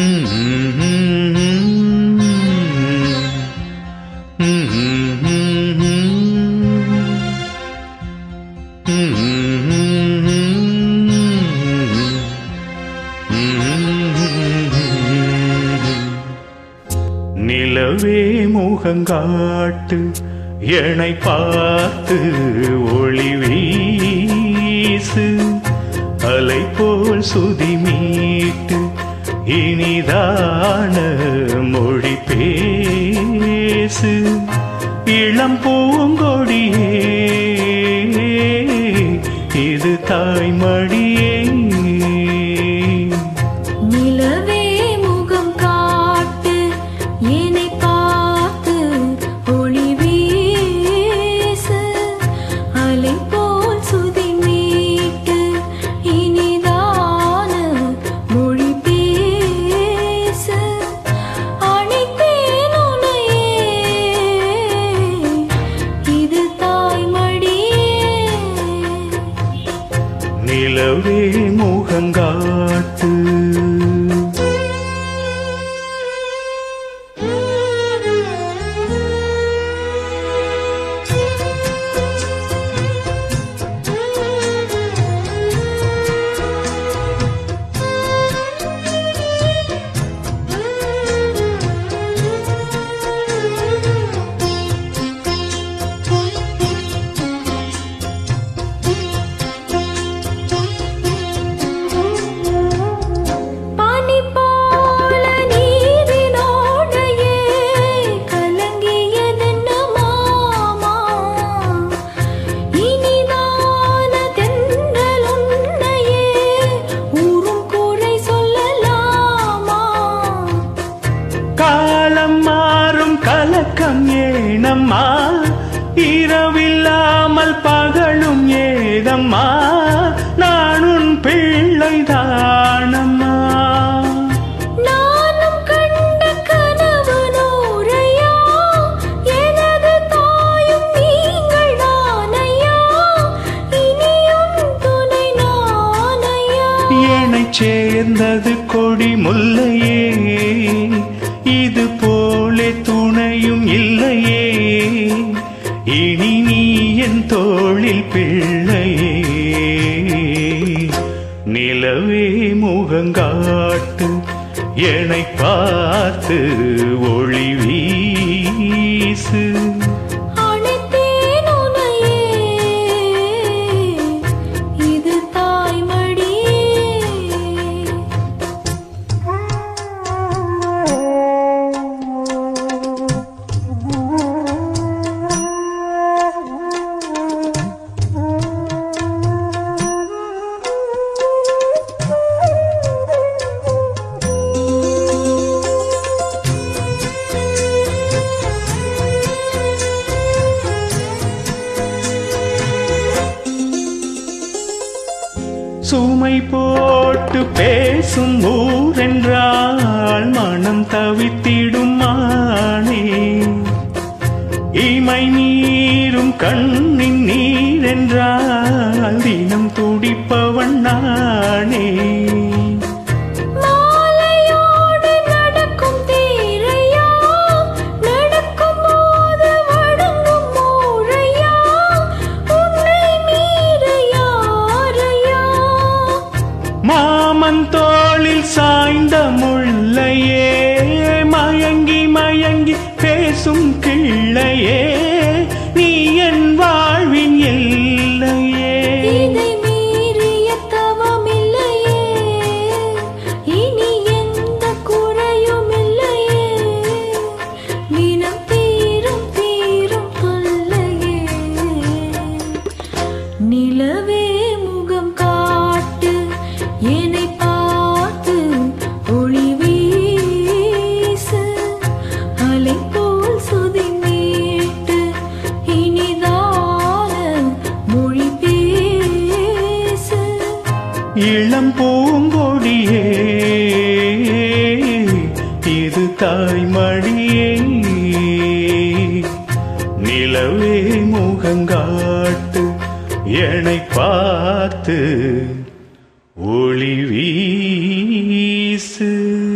நிலவே முகங்காட்டு என்னை பார்த்து ஒளி வீசு அலை போல் சுதி மீட்டு இனிதான மொழி பேசு இளம் பூங்கொடியே இது தாய்மடியே நிலவே முகம் காட்டு என்னை பார்த்து ஒளி வீசு அலை போல் சுதி மீட்டு இனிதான மொழி பேசு அணைத்தேன் உன்னையே இது தாய்மடியே நிலவே முகங்காட்டு பனி போல நீரினோடையே கலங்கியதென்ன மாமா இனிதான தென்றல் உன்னையே ஊரும் குறை சொல்லலாமா காலம் மாறும் கலக்கம் ஏனம்மா இரவில்லாமல் பகலும் ஏதம்மா நான் உன் பிள்ளைதானம்மா நானும் கண்ட கனவு நூறையா எனது தாயும் நீங்கள் நானையா இனியும் துணை நானையா என்னைச் சேர்ந்தது கொடி முல்லையே இது போலே துணையும் இல்லையே இனி நீ என் தோளில் பிள்ளையே நிலவே முகங்காட்டு என்னை பார்த்து ஒளி வீசு அணைத்தேன் உன்னையே இது தாய்மடியே சுமை போட்டு பேசும் ஊரென்றால் மனம் தவித்திடும் மானே இமை நீரும் கண்ணின் நீரென்றால் தினம் துடிப்பவன் நானே மாலையோடு நடக்கும் தீரையா நடக்கும் போது வணங்கும் மூரையா உன்னை மீற யாரையா மாமன் தோளில் சாய்ந்த முள்ளையே மயங்கி மயங்கி பேசும் கிள்ளையே நீ என் வாழ்வின் எல்லையே இதை மீறிய தவமில்லையே இனி எந்த குறையும் இல்லையே தினம் தீரும் தீரும் தொல்லையே நிலவே முகம் காட்டு என்னை பார்த்து ஒளி வீசு அலை போல் சுதி மீட்டு இனிதான மொழி பேசு இளம் பூங்கொடியே இது தாய்மடியே நிலவே முகங்காட்டு என்னை பார்த்து ஒளி வீசு